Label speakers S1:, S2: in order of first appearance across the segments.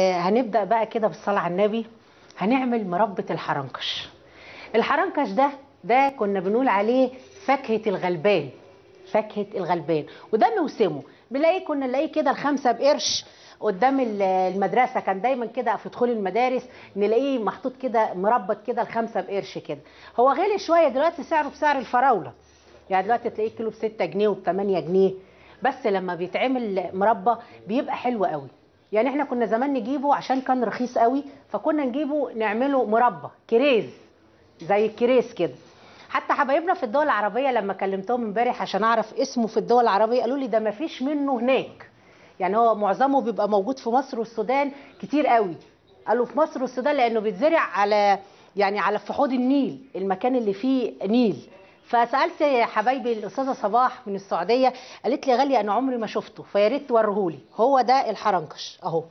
S1: آه، هنبدأ بقى كده بالصلاة على النبي هنعمل مربة الحرنكش الحرنكش ده ده كنا بنقول عليه فاكهة الغلبان فاكهة الغلبان وده موسمه بنلاقيه كنا نلاقيه كده الخمسة بقرش قدام ال- المدرسة كان دايما كده في دخول المدارس نلاقيه محطوط كده مربط كده الخمسة بقرش كده هو غالي شوية دلوقتي سعره بسعر الفراولة يعني دلوقتي تلاقيه كيلو ب 6 جنيه وب 8 جنيه بس لما بيتعمل مربى بيبقى حلو قوي يعني احنا كنا زمان نجيبه عشان كان رخيص قوي فكنا نجيبه نعمله مربى كريز زي الكريز كده حتى حبايبنا في الدول العربيه لما كلمتهم امبارح عشان اعرف اسمه في الدول العربيه قالوا لي ده ما فيش منه هناك يعني هو معظمه بيبقى موجود في مصر والسودان كتير قوي قالوا في مصر والسودان لانه بيتزرع على يعني على في حوض النيل المكان اللي فيه نيل فسالت حبايبي الاستاذه صباح من السعوديه قالت لي غاليه انا عمري ما شفته فيا ريت توريهولي هو ده الحرنكش اهو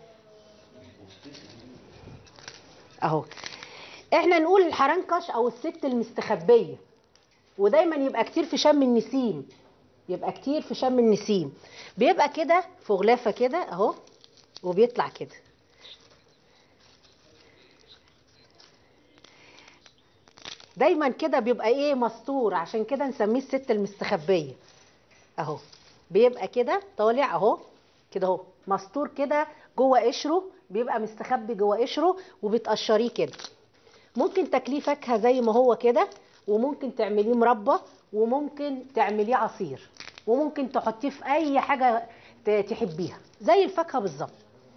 S1: اهو احنا نقول الحرنكش او الست المستخبيه ودايما يبقى كتير في شم النسيم يبقى كتير في شم النسيم بيبقى كده في غلافه كده اهو وبيطلع كده دايما كده بيبقى ايه مستور عشان كده نسميه الست المستخبيه اهو بيبقى كده طالع اهو كده اهو مستور كده جوه قشره بيبقى مستخبي جوه قشره وبتقشريه كده ممكن تاكليه فاكهه زي ما هو كده وممكن تعمليه مربى وممكن تعمليه عصير وممكن تحطيه في اي حاجه ت- تحبيها زي الفاكهه بالظبط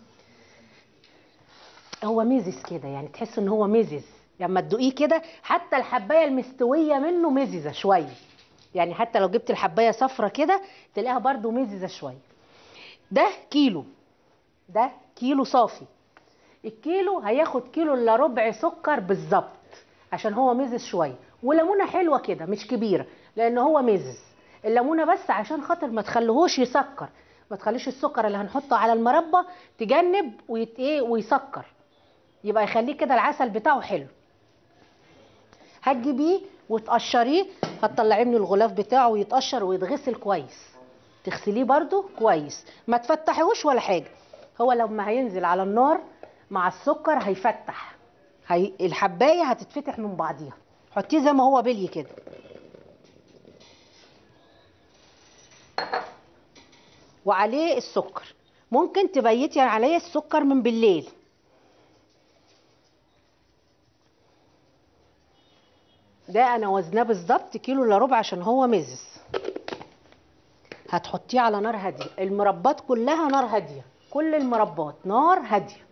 S1: هو ميزز كده يعني تحس ان هو ميزز لما تدوقيه كده حتى الحبايه المستويه منه مززه شويه يعني حتى لو جبت الحبايه صفرة كده تلاقيها برضو مززه شويه ده كيلو ده كيلو صافي الكيلو هياخد كيلو الا ربع سكر بالظبط عشان هو مزز شويه وليمونه حلوه كده مش كبيره لان هو مزز الليمونه بس عشان خاطر ما تخليهوش يسكر ما تخليش السكر اللي هنحطه على المربى تجنب ويت ايه ويسكر يبقى يخليه كده العسل بتاعه حلو هتجيبيه وتقشريه هتطلعيه من الغلاف بتاعه ويتقشر ويتغسل كويس تغسليه برده كويس ما تفتحيهوش ولا حاجه هو لما هينزل على النار مع السكر هيفتح هي الحبايه هتتفتح من بعضيها حطيه زي ما هو بلي كده وعليه السكر ممكن تبيتي عليه السكر من بالليل ده انا وزناه بالظبط كيلو الا ربع عشان هو مزز هتحطيه على نار هاديه المربات كلها نار هاديه كل المربات نار هاديه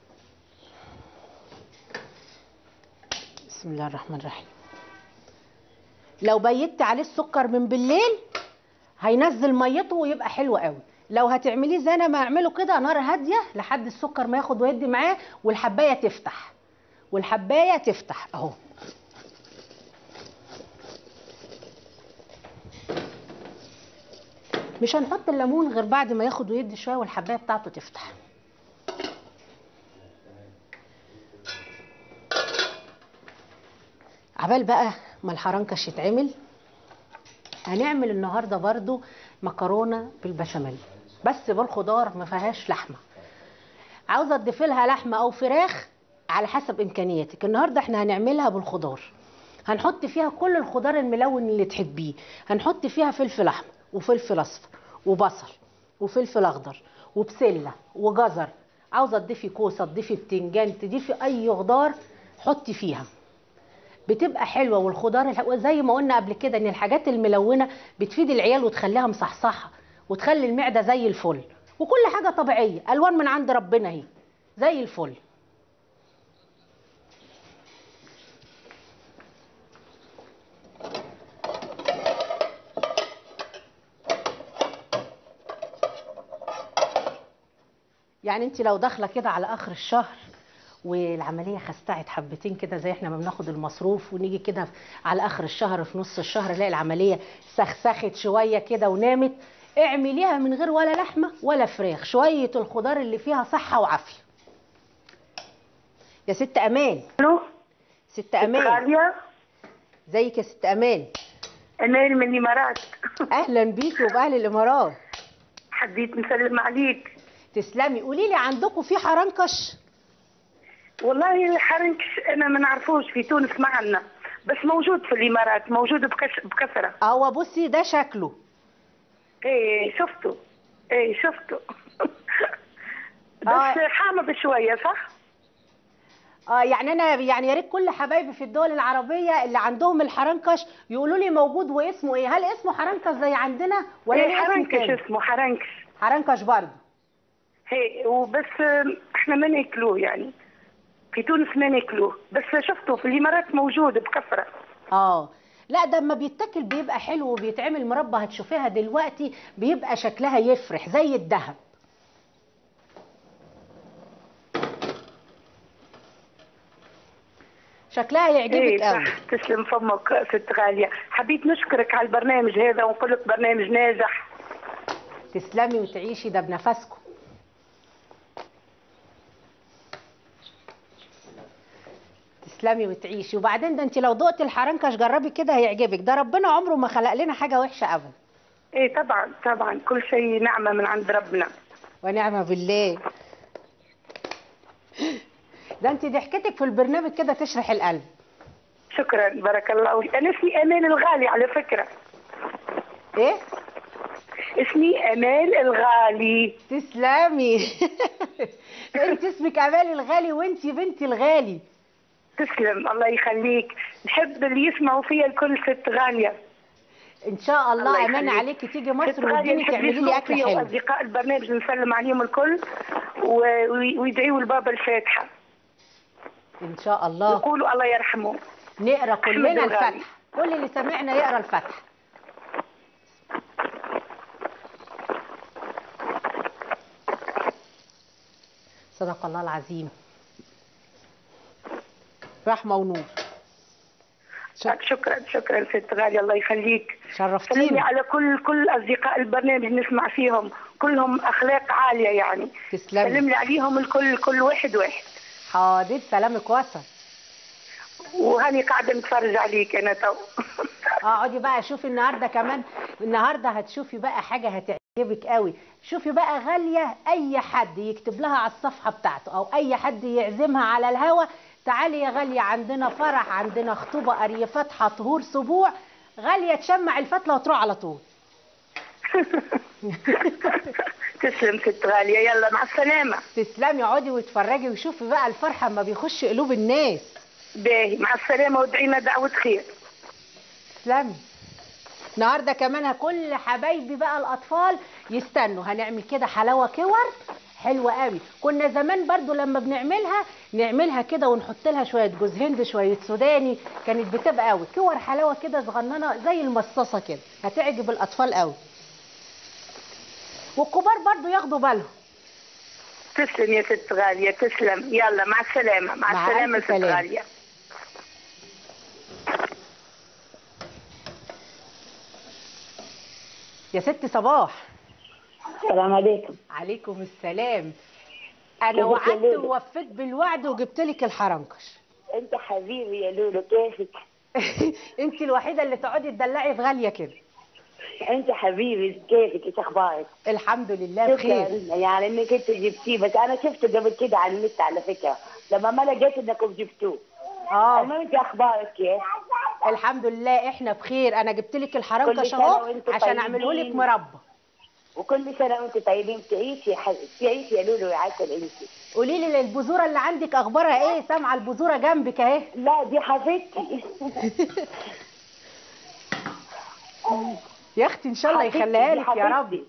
S1: بسم الله الرحمن الرحيم لو بيتي عليه السكر من بالليل هينزل ميته ويبقى حلو قوي لو هتعمليه زي انا ما اعمله كده نار هاديه لحد السكر ما ياخد ويدي معاه والحبايه تفتح والحبايه تفتح اهو مش هنحط الليمون غير بعد ما ياخد ويدي شويه والحبايه بتاعته تفتح عبال بقى ما الحرنكش يتعمل هنعمل النهارده برضو مكرونه بالبشاميل بس بالخضار ما فيهاش لحمه عاوزه تضيفي لها لحمه او فراخ على حسب امكانياتك النهارده احنا هنعملها بالخضار هنحط فيها كل الخضار الملون اللي تحبيه هنحط فيها فلفل احمر وفلفل اصفر وبصل وفلفل اخضر وبسله وجزر عاوزه تضيفي كوسه تضيفي بتنجان تضيفي اي خضار حطي فيها بتبقى حلوه والخضار الح- زي ما قلنا قبل كده ان الحاجات الملونه بتفيد العيال وتخليها مصحصحه وتخلي المعده زي الفل وكل حاجه طبيعيه الوان من عند ربنا اهي زي الفل يعني انت لو داخله كده على اخر الشهر والعمليه خستعت حبتين كده زي احنا ما بناخد المصروف ونيجي كده على اخر الشهر في نص الشهر نلاقي العمليه سخسخت شويه كده ونامت اعمليها من غير ولا لحمه ولا فراخ شويه الخضار اللي فيها صحه وعافيه يا ست امان
S2: الو
S1: ست امان
S2: غالية
S1: زيك يا ست امان
S2: امان من الامارات
S1: اهلا بيكي وباهل الامارات
S2: حبيت نسلم عليك
S1: تسلمي قولي لي عندكم في حرنكش
S2: والله الحرنكش انا ما نعرفوش في تونس ما عندنا بس موجود في الامارات موجود بكش بكثره
S1: هو بصي ده شكله
S2: ايه شفته ايه شفته بس
S1: آه.
S2: حامض شويه صح؟
S1: اه يعني انا يعني يا ريت كل حبايبي في الدول العربيه اللي عندهم الحرنكش يقولوا لي موجود واسمه ايه هل اسمه حرنكش زي عندنا ولا
S2: ايه
S1: ليه اسم
S2: حرنكش
S1: تاني
S2: اسمه حرنكش
S1: حرنكش برضه
S2: هي وبس آم، احنا ما ناكلوه يعني في تونس ما ناكلوه بس شفته في الامارات موجود بكثره
S1: اه لا ده اما بيتاكل بيبقى حلو وبيتعمل مربى هتشوفيها دلوقتي بيبقى شكلها يفرح زي الذهب شكلها يعجبك
S2: ايه
S1: قوي
S2: صح تسلم فمك ست غاليه حبيت نشكرك على البرنامج هذا ونقول لك برنامج ناجح
S1: تسلمي وتعيشي ده بنفسكم تسلمي وتعيشي وبعدين ده انت لو دقتي الحرنكش جربي كده هيعجبك ده ربنا عمره ما خلق لنا حاجه وحشه ابدا
S2: ايه طبعا طبعا كل شيء نعمه من عند ربنا
S1: ونعم بالله ده انت ضحكتك في البرنامج كده تشرح القلب
S2: شكرا بارك الله فيك. انا اسمي امال الغالي على فكره
S1: ايه
S2: اسمي امال الغالي
S1: تسلمي انت اسمك امال الغالي وانت بنتي الغالي
S2: تسلم الله يخليك نحب اللي يسمعوا فيا الكل ست غاليه
S1: ان شاء الله
S2: الله
S1: امان
S2: يخليك.
S1: عليكي تيجي
S2: ست
S1: مصر
S2: غاليه
S1: وتجيني
S2: نحب
S1: تعملي لي
S2: يسمعوا
S1: اكل
S2: فيا
S1: حلو
S2: واصدقاء البرنامج نسلم عليهم الكل و- وي- ويدعيوا البابا الفاتحه
S1: ان شاء الله
S2: يقولوا الله يرحمه
S1: نقرا كلنا
S2: الغالي.
S1: الفتح كل اللي سمعنا يقرا الفتح صدق الله العظيم رحمه ونور ش-
S2: شكرا شكرا ست غاليه الله يخليك سلمي
S1: شرفتيني
S2: على كل كل اصدقاء البرنامج نسمع فيهم كلهم اخلاق عاليه يعني
S1: تسلمي
S2: سلم لي عليهم الكل كل واحد واحد
S1: حاضر سلامك وصل
S2: وهاني قاعده نتفرج عليك انا تو
S1: اقعدي بقى شوفي النهارده كمان النهارده هتشوفي بقى حاجه هتعجبك قوي شوفي بقى غاليه اي حد يكتب لها على الصفحه بتاعته او اي حد يعزمها على الهوا تعالي يا غاليه عندنا فرح عندنا خطوبه قريه فاتحه طهور سبوع غاليه تشمع الفتله وتروح على طول
S2: تسلم ست غاليه يلا مع السلامه
S1: تسلمي اقعدي واتفرجي وشوفي بقى الفرحه اما بيخش قلوب الناس
S2: باهي مع السلامه وادعينا دعوه خير
S1: تسلمي النهارده كمان كل حبايبي بقى الاطفال يستنوا هنعمل كده حلاوه كور حلوه قوي كنا زمان برضو لما بنعملها نعملها كده ونحط لها شويه جوز هند شويه سوداني كانت بتبقى قوي كور حلاوه كده صغننه زي المصاصه كده هتعجب الاطفال قوي والكبار برضو ياخدوا بالهم
S2: تسلم يا ست غاليه تسلم يلا مع السلامه مع,
S1: مع
S2: السلامه
S1: ألف
S2: ست
S1: سلامة.
S2: غاليه
S1: يا ست صباح
S3: السلام عليكم
S1: عليكم السلام انا
S3: كيفك يا
S1: وعدت
S3: لولو؟
S1: ووفيت بالوعد وجبت لك الحرنكش
S3: انت حبيبي يا لولو كيفك
S1: انت الوحيده اللي تقعدي تدلعي في غاليه كده
S3: انت حبيبي كيفك ايش اخبارك
S1: الحمد لله بخير
S3: شكرا يعني انك انت جبتيه بس انا شفته قبل كده على النت على فكره لما ما لقيت انكم جبتوه
S1: اه
S3: المهم انت اخبارك كيف
S1: الحمد لله احنا بخير انا جبت لك
S3: كل
S1: الحرنكش
S3: سنة
S1: اهو
S3: وانتوا
S1: عشان اعمله لك
S3: طيبين.
S1: مربى
S3: وكل سنه وانت طيبين تعيشي ح... تعيشي يا لولو يا عسل انت
S1: قولي لي البذوره اللي عندك اخبارها ايه سامعه البذوره جنبك اهي
S3: لا دي حبيبتي
S1: يا اختي ان شاء الله
S3: حبيبتي،
S1: يخليها
S3: دي
S1: لك يا رب
S3: حبيبتي.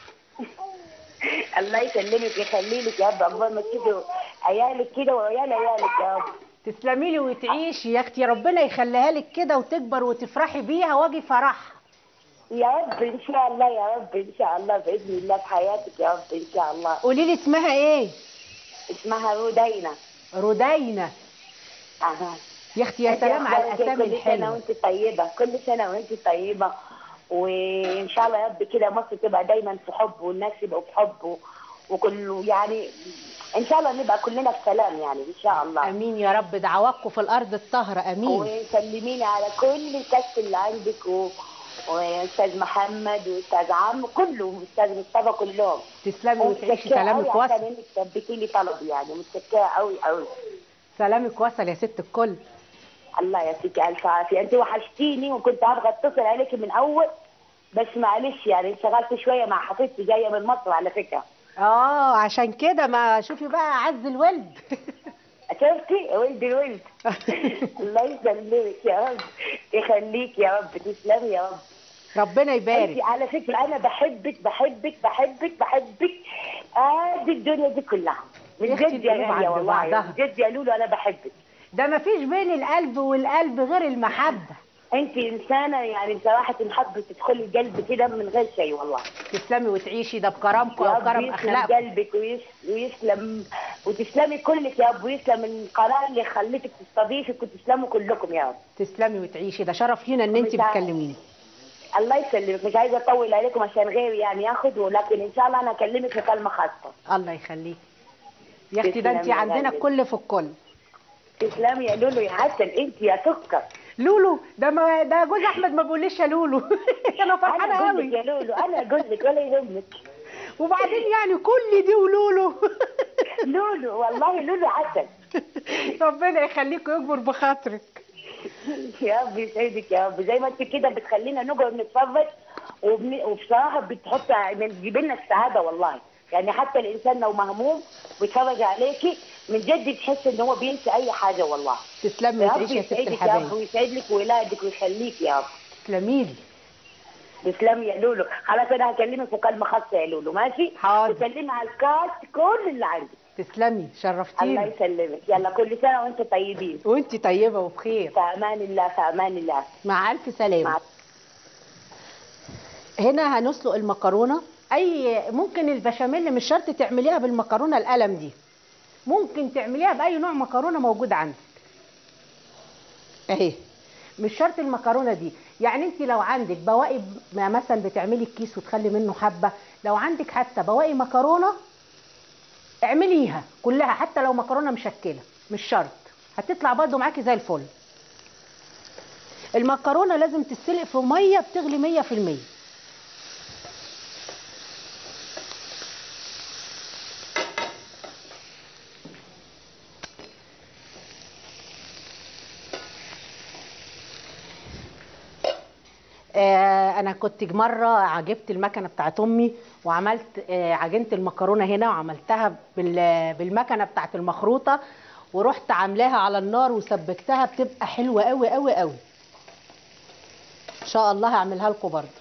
S3: الله يسلمك ويخلي لك يا رب عقبال ما تشوفوا عيالك كده وعيال عيالك يا رب
S1: تسلمي لي وتعيشي يا اختي ربنا يخليها لك كده وتكبر وتفرحي بيها واجي فرحها
S3: يا رب ان شاء الله يا رب ان شاء الله باذن الله في حياتك يا رب ان شاء الله
S1: قولي لي اسمها ايه
S3: اسمها رودينا
S1: رودينا
S3: اها
S1: يا اختي يا
S3: أنت
S1: سلام على
S3: أخبارك إيه؟
S1: الاسامي
S3: كل سنه
S1: الحلوه
S3: وانت طيبه كل سنه وانت طيبه وان شاء الله يا رب كده مصر تبقى دايما في حب والناس يبقوا في حب و- وكل يعني ان شاء الله نبقى كلنا في سلام يعني ان شاء الله
S1: امين يا رب دعواكم في الارض الطاهره امين
S3: وسلميني على كل الكاس اللي عندك و... واستاذ محمد واستاذ عم كله استاذ مصطفى كلهم
S1: تسلمي وتعيشي
S3: ومتشكرة
S1: سلامك
S3: أوي عشان
S1: وصل
S3: انك ثبتي لي طلبي يعني متشكره قوي قوي
S1: سلامك وصل يا ست الكل
S3: الله يعطيك الف عافيه انت وحشتيني وكنت ابغى اتصل عليك من اول بس معلش يعني انشغلت شويه مع حفيدتي جايه من مصر على فكره
S1: اه عشان كده ما شوفي بقى عز الولد
S3: شفتي ولد الولد الله يسلمك يا رب يخليك يا رب تسلمي يا رب
S1: ربنا
S3: انت
S1: يبارك
S3: على فكره انا بحبك بحبك بحبك بحبك قد الدنيا دي كلها من
S1: يا أختي
S3: جد يا
S1: القلوب
S3: غاليه
S1: عند
S3: والله
S1: بعضها.
S3: من جد يا لولو انا بحبك
S1: ده ما فيش بين القلب والقلب غير المحبة
S3: انت انسانه يعني بصراحه تنحب تدخلي القلب كده من غير شيء والله
S1: تسلمي وتعيشي ده بكرمكم
S3: يا
S1: او
S3: رب
S1: كرم
S3: يسلم
S1: اخلاقكم
S3: قلبك ويس- ويسلم وتسلمي كلك يا رب ويسلم القناه اللي خلتك تستضيفك وتسلموا كلكم يا رب
S1: تسلمي وتعيشي ده شرف لينا ان انت
S3: مش عارف.
S1: بتكلميني
S3: الله يسلمك مش عايزه اطول عليكم عشان غيري يعني ياخد ولكن ان شاء الله انا اكلمك في كلمه خاصه
S1: الله يخليك يا اختي ده انت
S3: تسلمي يا
S1: عندنا
S3: غالية.
S1: الكل في الكل
S3: تسلمي يا لولو يا عسل انت يا سكر
S1: لولو ده ما ده جوز احمد ما بيقوليش يا لولو انا
S3: انا
S1: فرحانه
S3: اقول
S1: قوي
S3: لك يا لولو انا اقول لك ولا يهمك
S1: وبعدين يعني كل دي ولولو
S3: لولو والله لولو عسل
S1: ربنا يخليك ويكبر بخاطرك
S3: يا رب يسعدك يا رب زي ما انت كده بتخلينا نقعد نتفرج وبن... وبصراحه بتحط بتجيب لنا السعاده والله يعني حتى الانسان لو مهموم بيتفرج عليكي من جد تحس ان هو بينسى اي حاجه والله
S1: تسلمي
S3: يا رب
S1: وتعيشي يا ست
S3: يسعدك يا رب
S1: الحبايب
S3: ويسعد لك ولادك ويخليك يا رب
S1: تسلمي لي
S3: تسلمي يا لولو خلاص انا هكلمك مكالمه خاصه يا لولو ماشي
S1: حاضر.
S3: وسلمي على الكاست كل اللي عندك
S1: تسلمي
S3: الله
S1: شرفتيني
S3: يسلمك يلا كل سنه وانتم طيبين
S1: وانت طيبه وبخير
S3: في امان الله في امان الله
S1: مع الف سلامه
S3: مع
S1: هنا هنسلق المكرونه اي ممكن البشاميل مش شرط تعمليها بالمكرونه القلم دي ممكن تعمليها باي نوع مكرونه موجود عندك اهي مش شرط المكرونه دي يعني انت لو عندك بواقي ب- ما مثلا بتعملي الكيس وتخلي منه حبه لو عندك حتى بواقي مكرونه اعمليها كلها حتى لو مكرونه مشكله مش شرط هتطلع برضه معاكي زي الفل المكرونه لازم تتسلق في ميه بتغلي مية في المية آه انا كنت مره عجبت المكنه بتاعت امي وعملت آه عجنت المكرونه هنا وعملتها بال- بالمكنه بتاعت المخروطه ورحت عاملاها على النار وسبكتها بتبقى حلوه قوي قوي قوي ان شاء الله هعملها لكم برضه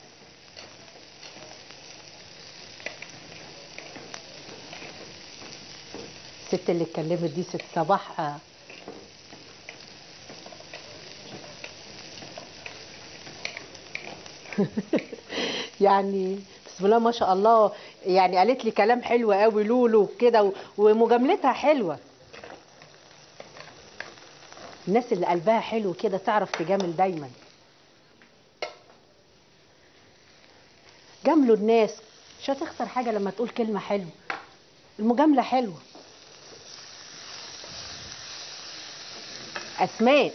S1: الست اللي اتكلمت دي ست صباح آه، يعني بسم الله ما شاء الله يعني قالت لي كلام حلو قوي لولو كده و- ومجاملتها حلوه الناس اللي قلبها حلو كده تعرف تجامل دايما جاملوا الناس مش هتخسر حاجه لما تقول كلمه حلوه المجامله حلوه اسماء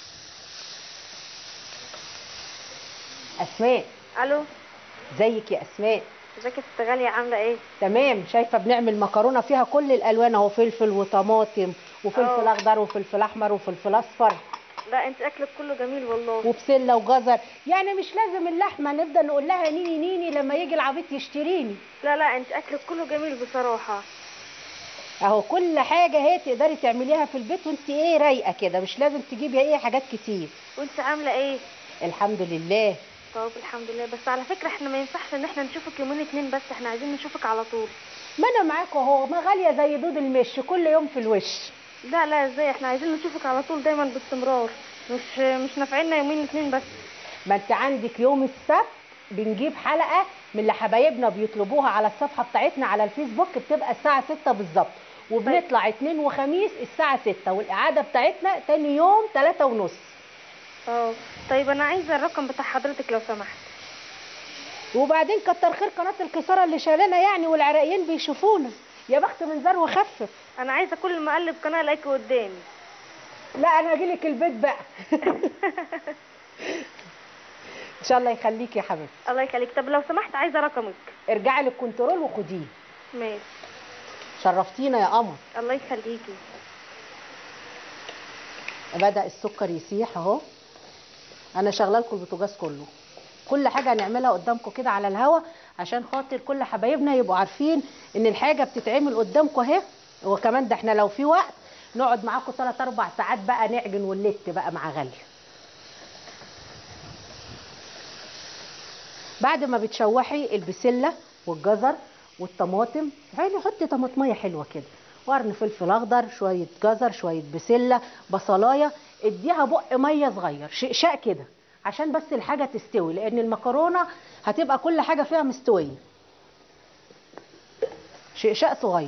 S1: اسماء
S4: الو
S1: زيك يا اسماء
S4: ازيك يا ست غاليه عامله ايه
S1: تمام شايفه بنعمل مكرونه فيها كل الالوان اهو فلفل وطماطم وفلفل
S4: أه.
S1: اخضر وفلفل احمر وفلفل اصفر
S4: لا انت اكلك كله جميل والله
S1: وبسله وجزر يعني مش لازم اللحمه نفضل نقول لها نيني نيني لما يجي العبيط يشتريني
S4: لا لا انت اكلك كله جميل بصراحه
S1: اهو كل حاجه اهي تقدري تعمليها في البيت وانت ايه رايقه كده مش لازم تجيبي ايه حاجات كتير
S4: وانت عامله ايه
S1: الحمد لله
S4: طب الحمد لله بس على فكره احنا ما ينفعش ان احنا نشوفك يومين اتنين بس احنا عايزين نشوفك على طول
S1: ما انا معاكوا اهو ما غاليه زي دود المش كل يوم في الوش
S4: لا لا ازاي احنا عايزين نشوفك على طول دايما باستمرار مش مش نافعيننا يومين اتنين بس
S1: ما انت عندك يوم السبت بنجيب حلقه من اللي حبايبنا بيطلبوها على الصفحه بتاعتنا على الفيسبوك بتبقى الساعه 6 بالظبط وبنطلع اتنين وخميس الساعه 6 والاعاده بتاعتنا تاني يوم 3 ونص
S4: اه طيب انا عايزه الرقم بتاع حضرتك لو سمحت
S1: وبعدين كتر خير قناه الكساره اللي شالنا يعني والعراقيين بيشوفونا يا بخت من زار وخفف
S4: انا عايزه كل ما اقلب قناه الاقيكي قدامي
S1: لا انا اجيلك البيت بقى ان شاء الله يخليك يا حبيبتي
S4: الله يخليك طب لو سمحت عايزه رقمك
S1: ارجعي للكنترول وخديه
S4: ماشي
S1: شرفتينا يا قمر
S4: الله يخليكي
S1: بدأ السكر يسيح اهو انا شغاله لكم البوتاجاز كله كل حاجه هنعملها قدامكم كده على الهوا عشان خاطر كل حبايبنا يبقوا عارفين ان الحاجه بتتعمل قدامكم اهي وكمان ده احنا لو في وقت نقعد معاكم 3 4 ساعات بقى نعجن ونلت بقى مع غاليه بعد ما بتشوحي البسله والجزر والطماطم يعني حطي طماطميه حلوه كده وقرن فلفل اخضر شويه جزر شويه بسله بصلايه اديها بق ميه صغير شقشاق كده عشان بس الحاجه تستوي لان المكرونه هتبقى كل حاجه فيها مستويه شقشاق صغير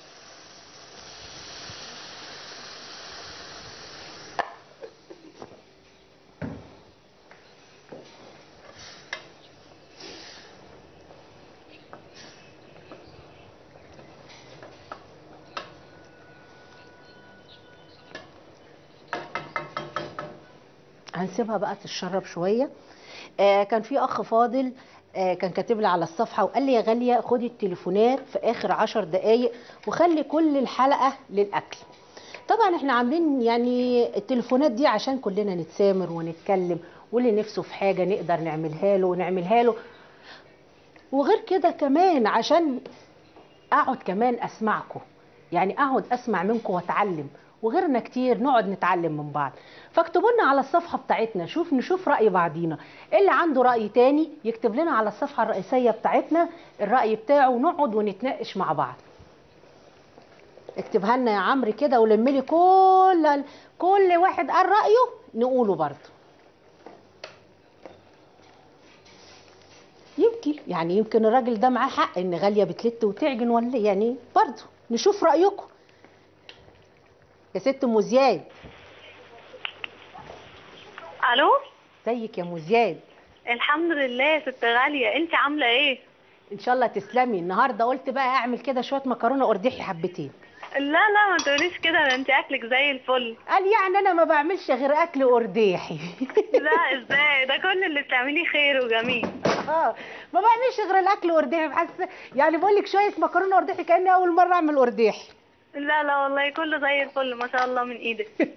S1: هنسيبها بقى تتشرب شويه آه كان في اخ فاضل آه كان كاتب لي على الصفحه وقال لي يا غاليه خدي التليفونات في اخر عشر دقائق وخلي كل الحلقه للاكل طبعا احنا عاملين يعني التليفونات دي عشان كلنا نتسامر ونتكلم واللي نفسه في حاجه نقدر نعملها له ونعملها له وغير كده كمان عشان اقعد كمان اسمعكم يعني اقعد اسمع منكم واتعلم وغيرنا كتير نقعد نتعلم من بعض فاكتبوا لنا على الصفحه بتاعتنا شوف نشوف راي بعضينا اللي عنده راي تاني يكتب لنا على الصفحه الرئيسيه بتاعتنا الراي بتاعه ونقعد ونتناقش مع بعض اكتبها لنا يا عمرو كده ولم لي كل كل واحد قال رايه نقوله برضه يمكن يعني يمكن الراجل ده معاه حق ان غاليه بتلت وتعجن ولا يعني برضه نشوف رايكم يا ست ام زياد
S5: الو
S1: ازيك يا ام زياد
S5: الحمد لله يا ست غاليه انت عامله ايه
S1: ان شاء الله تسلمي النهارده قلت بقى اعمل كده شويه مكرونه قرديحي حبتين
S5: لا لا ما تقوليش كده ده انت اكلك زي الفل
S1: قال يعني انا ما بعملش غير اكل قرديحي
S5: لا ازاي ده كل اللي بتعمليه خير وجميل
S1: اه ما بعملش غير الاكل قرديحي بحس يعني بقول لك شويه مكرونه قرديحي كاني اول مره اعمل قرديحي
S5: لا لا والله كله زي الفل ما شاء الله من ايدك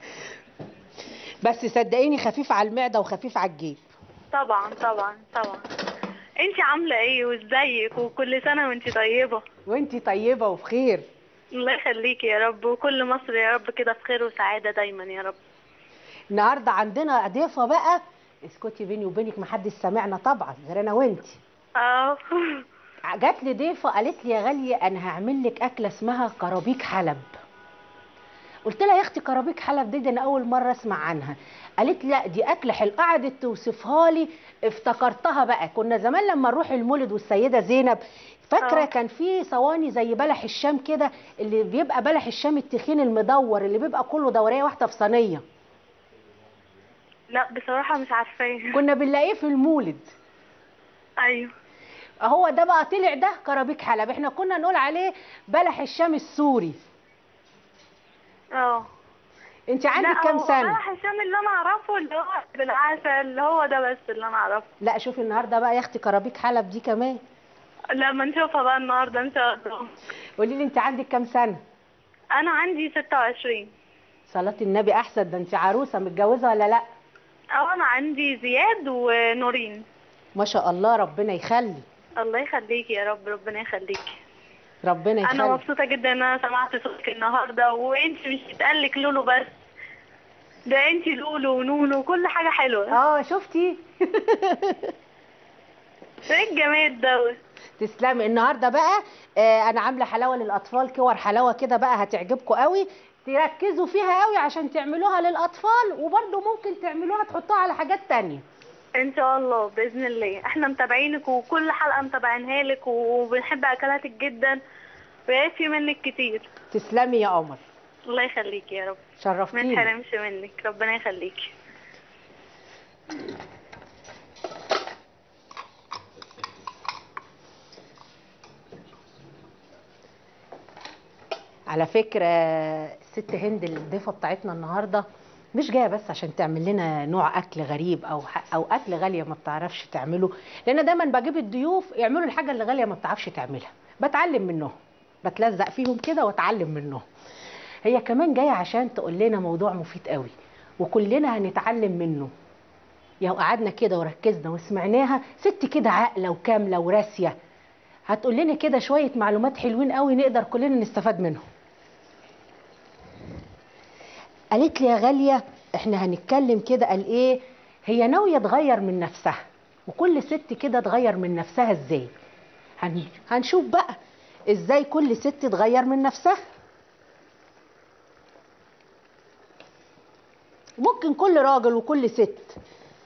S1: بس صدقيني خفيف على المعده وخفيف على الجيب
S5: طبعا طبعا طبعا انت عامله ايه وازيك وكل سنه وانت طيبه
S1: وانتي طيبه وبخير
S5: الله يخليكي يا رب وكل مصر يا رب كده في خير وسعاده دايما يا رب
S1: النهارده عندنا ضيفه بقى اسكتي بيني وبينك محدش سامعنا طبعا غير انا وانتي
S5: اه
S1: جات لي ضيفه قالت لي يا غاليه انا هعمل لك اكله اسمها كرابيك حلب قلت لها يا اختي كرابيك حلب دي, دي انا اول مره اسمع عنها قالت لي لا دي اكله حلوه قعدت توصفها لي افتكرتها بقى كنا زمان لما نروح المولد والسيده زينب فاكره
S5: آه.
S1: كان في صواني زي بلح الشام كده اللي بيبقى بلح الشام التخين المدور اللي بيبقى كله دوريه واحده في صينيه
S5: لا بصراحه مش عارفاه
S1: كنا بنلاقيه في المولد
S5: ايوه
S1: هو ده بقى طلع ده كرابيك حلب احنا كنا نقول عليه بلح الشام السوري
S5: اه
S1: انت عندك
S5: لا،
S1: كام
S5: هو
S1: سنه
S5: بلح الشام اللي انا اعرفه اللي هو بالعسل اللي هو ده بس اللي انا اعرفه
S1: لا شوفي النهارده بقى يا اختي كرابيك حلب دي كمان
S5: لما نشوفها بقى النهارده ان شاء الله
S1: قولي لي انت عندك كام سنه
S5: انا عندي 26
S1: صلاه النبي احسن ده انت عروسه متجوزه ولا لا
S5: او انا عندي زياد ونورين
S1: ما شاء الله ربنا يخلي
S5: الله يخليكي يا رب ربنا يخليكي
S1: ربنا
S5: انا
S1: يخلي
S5: مبسوطه جدا ان انا سمعت صوتك النهارده وانت مش بتقلك لولو بس ده انت لولو ونونو وكل حاجه حلوه
S1: اه شفتي
S5: ايه الجمال دوت
S1: تسلمي النهارده بقى آه انا عامله حلاوه للاطفال كور حلاوه كده بقى هتعجبكم قوي تركزوا فيها قوي عشان تعملوها للاطفال وبرده ممكن تعملوها تحطوها على حاجات تانية
S5: ان شاء الله باذن الله احنا متابعينك وكل حلقه متابعينها لك وبنحب اكلاتك جدا ويعفي منك كتير
S1: تسلمي يا قمر
S5: الله يخليكي يا رب ما
S1: شرفتيني
S5: نحرمش منك ربنا يخليكي
S1: على فكرة الست هند الضيفة بتاعتنا النهاردة مش جايه بس عشان تعمل لنا نوع اكل غريب او ح- او اكل غاليه ما بتعرفش تعمله لان دايما بجيب الضيوف يعملوا الحاجه اللي غاليه ما بتعرفش تعملها بتعلم منهم بتلزق فيهم كده واتعلم منهم هي كمان جايه عشان تقول لنا موضوع مفيد قوي وكلنا هنتعلم منه لو قعدنا كده وركزنا وسمعناها ست كده عاقله وكامله وراسيه هتقول لنا كده شويه معلومات حلوين قوي نقدر كلنا نستفاد منهم قالت لي يا غاليه احنا هنتكلم كده قال ايه هي ناويه تغير من نفسها وكل ست كده تغير من نفسها ازاي هن... هنشوف بقى ازاي كل ست تغير من نفسها ممكن كل راجل وكل ست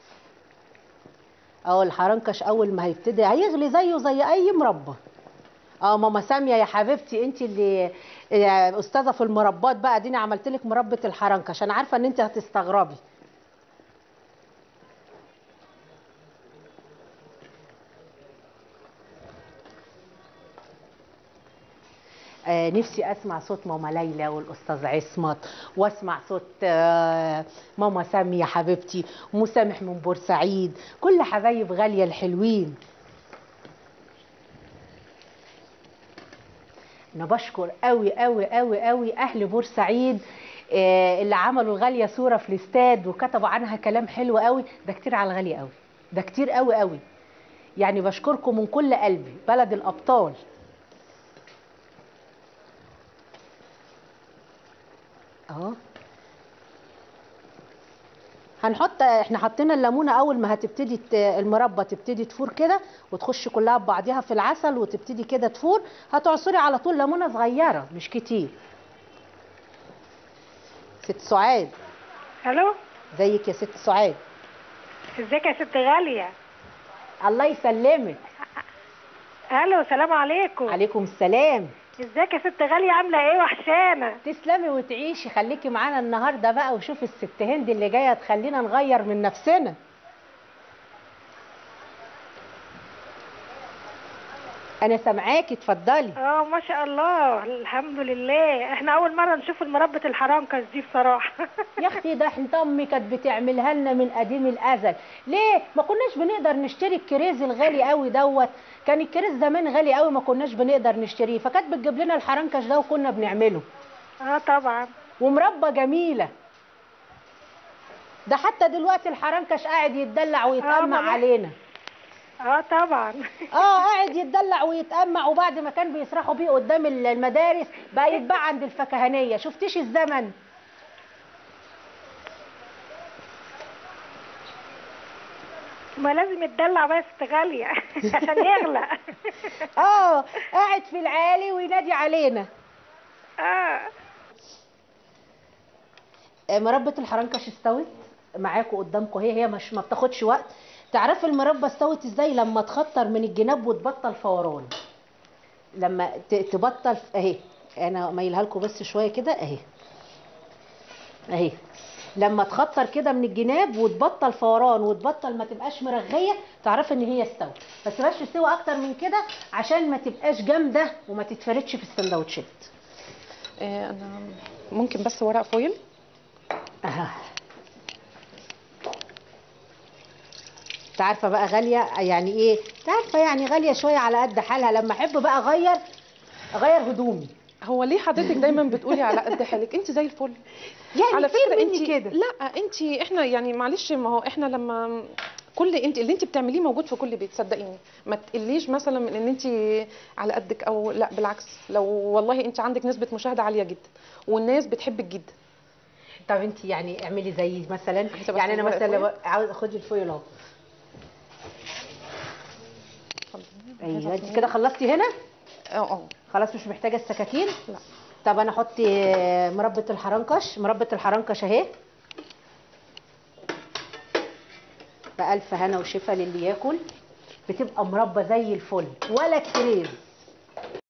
S1: اه الحرنكش اول ما هيبتدي هيغلي زيه زي اي مربى اه ماما ساميه يا حبيبتي انت اللي يا استاذه في المربات بقى اديني عملت لك مربى الحرنكش انا عارفه ان انت هتستغربي آه نفسي اسمع صوت ماما ليلى والاستاذ عصمت واسمع صوت آه ماما ساميه حبيبتي ومسامح من بورسعيد كل حبايب غاليه الحلوين انا بشكر قوي قوي قوي قوي اهل بورسعيد آه، اللي عملوا الغاليه صوره في الاستاد وكتبوا عنها كلام حلو قوي ده كتير على الغاليه قوي ده كتير قوي قوي يعني بشكركم من كل قلبي بلد الابطال اهو هنحط احنا حطينا الليمونه اول ما هتبتدي ت- المربى تبتدي تفور كده وتخش كلها ببعضيها في العسل وتبتدي كده تفور هتعصري على طول ليمونه صغيره مش كتير ست سعاد
S6: الو
S1: زيك يا ست سعاد
S6: ازيك يا ست غاليه
S1: الله يسلمك
S6: الو سلام عليكم
S1: عليكم السلام
S6: ازيك يا ست غاليه عامله ايه وحشانه
S1: تسلمي وتعيشي خليكي معانا النهارده بقى وشوفي الست هند اللي جايه تخلينا نغير من نفسنا انا سامعاكي اتفضلي
S6: اه ما شاء الله الحمد لله احنا اول مره نشوف المربى الحرنكش دي بصراحه
S1: يا اختي ده انت امي كانت بتعملها لنا من قديم الازل ليه ما كناش بنقدر نشتري الكريز الغالي قوي دوت كان الكريز زمان غالي قوي ما كناش بنقدر نشتريه فكانت بتجيب لنا الحرنكش ده وكنا بنعمله
S6: اه طبعا
S1: ومربى جميله ده حتى دلوقتي الحرنكش قاعد يتدلع ويتأمع
S6: ماما.
S1: علينا
S6: اه طبعا
S1: اه قاعد يتدلع ويتأمع وبعد ما كان بيسرحوا بيه قدام المدارس بقى يتباع عند الفكهانيه شفتيش الزمن
S6: ما لازم يتدلع بقى يا ست غاليه عشان يغلى
S1: اه قاعد في العالي وينادي علينا
S6: اه
S1: آه، مربى الحرنكش استوت معاكم قدامكم هي هي مش ما بتاخدش وقت تعرفي المربى استوت ازاي لما تخطر من الجناب وتبطل فوران لما ت- تبطل اهي انا مايلها لكم بس شويه كده اهي اهي لما تخطر كده من الجناب وتبطل فوران وتبطل ما تبقاش مرغيه تعرفي ان هي استوت بس تبقاش تستوي اكتر من كده عشان ما تبقاش جامده وما تتفردش في السندوتشات
S7: آه، انا ممكن بس ورق فويل
S1: أها. انت عارفه بقى غاليه يعني ايه انت عارفه يعني غاليه شويه على قد حالها لما احب بقى اغير اغير هدومي
S7: هو ليه حضرتك دايما بتقولي على قد حالك انت زي الفل
S1: يعني
S7: على
S1: كتير
S7: فكره
S1: مني
S7: انت
S1: كده
S7: لا انت احنا يعني معلش ما هو احنا لما كل انت اللي انت بتعمليه موجود في كل بيت صدقيني ما تقليش مثلا من ان انت على قدك او لا بالعكس لو والله انت عندك نسبه مشاهده عاليه جدا والناس بتحبك جدا
S1: طب انت يعني اعملي زي مثلا
S7: عايزة بس
S1: يعني انا
S7: ورق
S1: مثلا
S7: فويل؟
S1: لو عاوز اخد الفويل اهو ايوه انت كده خلصتي هنا
S7: اه اه
S1: خلاص مش محتاجه السكاكين
S7: لا.
S1: طب انا احط آه، مربى الحرنكش مربى الحرنكش اهي بألف هنا وشفا للي ياكل بتبقى مربى زي الفل ولا كريز